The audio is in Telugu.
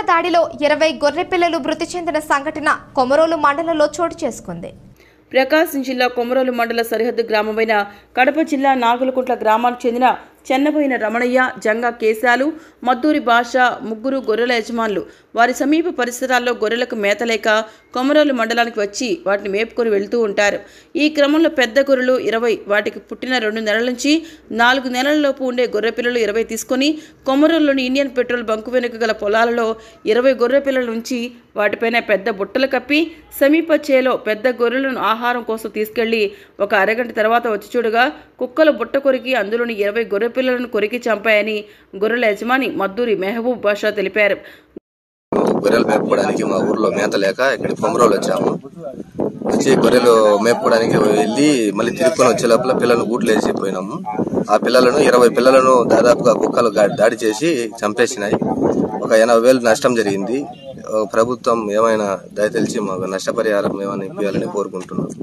దాడిలో ఇరవై గొర్రె పిల్లలు మృతి చెందిన సంఘటన కొమరోలు మండలంలో చోటు చేసుకుంది ప్రకాశం జిల్లా కొమరోలు మండల సరిహద్దు గ్రామమైన కడప జిల్లా నాగులకుంట్ల గ్రామానికి చెందిన చెన్నబోయిన రమణయ్య జంగా కేశాలు మద్దూరి భాష ముగ్గురు గొర్రెల యజమానులు వారి సమీప పరిసరాల్లో గొర్రెలకు మేత లేక కొమరోలు మండలానికి వచ్చి వాటిని మేపుకొని వెళ్తూ ఉంటారు ఈ క్రమంలో పెద్ద గొర్రెలు ఇరవై వాటికి పుట్టిన రెండు నెలల నుంచి నాలుగు నెలలలోపు ఉండే గొర్రె పిల్లలు ఇరవై తీసుకొని కొమరోలులోని ఇండియన్ పెట్రోల్ బంకు వెనుక గల పొలాలలో ఇరవై గొర్రె పిల్లల నుంచి వాటిపైన పెద్ద బుట్టలు కప్పి సమీప చేలో పెద్ద గొర్రెలను ఆహారం కోసం తీసుకెళ్లి ఒక అరగంట తర్వాత వచ్చి చూడగా కుక్కలు బుట్ట కొరికి అందులోని ఇరవై గొర్రె పిల్లలను కొరికి చంపాయని గొర్రెల యజమాని మద్దూరి మెహబూబ్ బాషా తెలిపారు గొర్రెలు మేపుకోవడానికి మా ఊర్లో మేత లేక ఇక్కడ కొమరోలు వచ్చాము వచ్చి గొర్రెలు మేపుకోవడానికి వెళ్ళి మళ్ళీ తిరుక్కొని వచ్చే లోపల పిల్లలు గూట్లు వేసి పోయినాము ఆ పిల్లలను ఇరవై పిల్లలను దాదాపుగా కుక్కలు గా- దాడి చేసి చంపేసినాయి ఒక ఎనభై వేలు నష్టం జరిగింది ఓ ప్రభుత్వం ఏమైనా దయతెలిచి మాకు నష్టపరిహారం ఏమైనా ఇప్పించాలని కోరుకుంటున్నాం